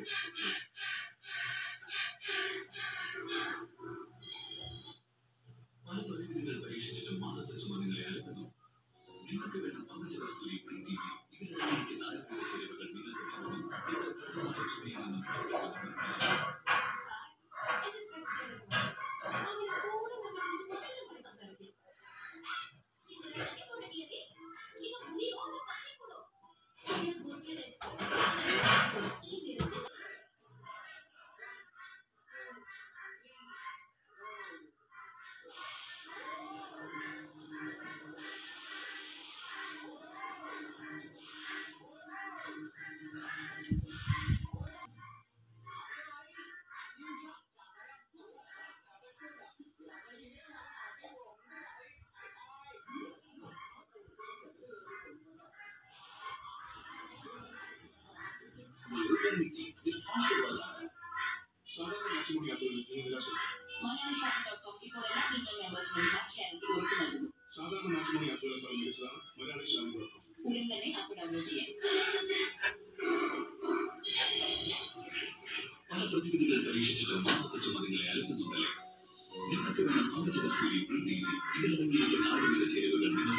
പല പ്രതിവിധികൾ പരീക്ഷിച്ചിട്ടും മാതൃ ചുമ നിങ്ങളെ അലക്കുന്നു നിങ്ങൾക്ക് വേണ്ട പങ്കജ വസ്തുലി പ്രീതീസി ഇതിലടങ്ങിയിരിക്കുന്ന ആരോഗ്യ ചേരുവകൾ നിങ്ങൾക്ക് ലഭിക്കും ഇത് പ്രഥമമായ ചുമയിൽ നിന്നും പുറത്തെടുക്കുന്ന സാധാരണ മാറ്റിമുടിയാത്തവരിൽ നിങ്ങൾ നിരാശപ്പെടും മലയാളി ഷോപ്പിംഗ് ഡോട്ട് കോം ഇപ്പോൾ എല്ലാ പ്രീമിയം മെമ്പേഴ്സിനും മാച്ച് ഗ്യാരണ്ടി ഉറപ്പു നൽകുന്നു സാധാരണ മാറ്റിമുടിയാത്തവരെക്കാൾ മികച്ചതാണ് മലയാളി ഷാപ്പിംഗ് ഉടൻ തന്നെ ആപ്പ് ഡൗൺലോഡ് ചെയ്യാം പല പ്രതിവിധികൾ പരീക്ഷിച്ചിട്ടും മാതൃ ചുമ നിങ്ങളെ അലക്കുന്നുണ്ടല്ലേ നിങ്ങൾക്ക് വേണ്ട പങ്കജ വസ്തുലി പ്രീതീസി ഇതിലടങ്ങിയിരിക്കുന്ന ആരോഗ്യ ചേരുവകൾ നിങ്ങൾക്ക്